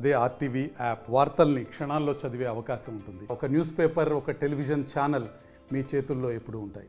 అదే RTV app వార్తల్ని క్షణాల్లో చదివే అవకాశం ఉంటుంది ఒక న్యూస్ పేపర్ ఒక టెలివిజన్ ఛానల్ మీ చేతుల్లో ఎప్పుడూ ఉంటాయి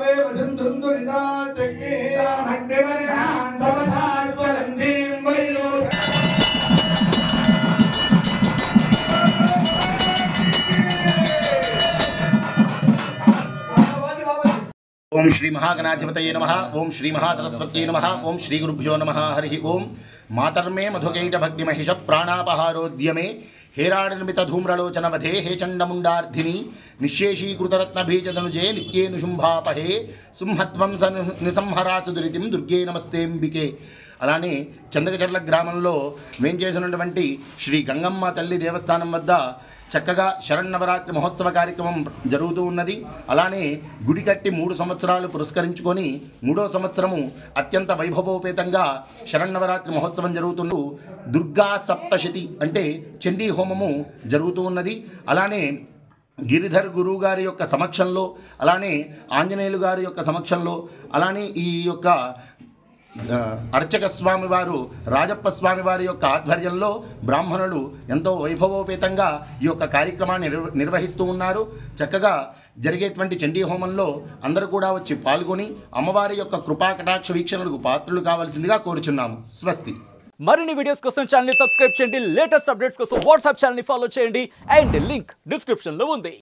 ఓం శ్రీ మహాగణాధిపతయే నమ ఓం శ్రీ మహాసరస్వత్యై నమ ఓం శ్రీ గురుభ్యో నమ హరి ఓం మాతర్మే మధుకైట భక్తి మహిష ప్రాణాపహారోద్యమే హేరాడనిమిత ధూమ్రలోచన వధే హే చండముండార్థిని నిశేషీకృతరత్న బీజదనుజే నిత్యేనుశుంభాపహే సింహత్వం స నిసంహరాసు దురితిం దుర్గే నమస్తేంబికే అలానే చందకచర్ల గ్రామంలో వేంచేసినటువంటి శ్రీ గంగమ్మ తల్లి దేవస్థానం వద్ద చక్కగా శరన్నవరాత్రి మహోత్సవ కార్యక్రమం జరుగుతూ ఉన్నది అలానే గుడి కట్టి మూడు సంవత్సరాలు పురస్కరించుకొని మూడో సంవత్సరము అత్యంత వైభవోపేతంగా శరన్నవరాత్రి మహోత్సవం జరుగుతుంటూ దుర్గా సప్తశతి అంటే చండీ హోమము జరుగుతూ ఉన్నది అలానే గిరిధర్ గురువు గారి యొక్క సమక్షంలో అలానే ఆంజనేయులు గారి యొక్క సమక్షంలో అలానే ఈ యొక్క ఆ, అర్చక స్వామి వారు రాజప్ప స్వామి వారి యొక్క ఆధ్వర్యంలో బ్రాహ్మణులు ఎంతో వైభవోపేతంగా ఈ యొక్క కార్యక్రమాన్ని నిర్వ నిర్వహిస్తూ ఉన్నారు చక్కగా జరిగేటువంటి చండీ హోమంలో అందరూ కూడా వచ్చి పాల్గొని అమ్మవారి యొక్క కృపా కటాక్ష వీక్షణలకు పాత్రలు కావాల్సిందిగా కోరుచున్నాము స్వస్తి మరిన్ని వీడియోస్ కోసం ఛానల్ ని సబ్స్క్రైబ్ చేయండి లేటెస్ట్ అప్డేట్స్ కోసం వాట్సాప్ ఛానల్ ని ఫాలో చేయండి అండ్ లింక్ డిస్క్రిప్షన్ లో ఉంది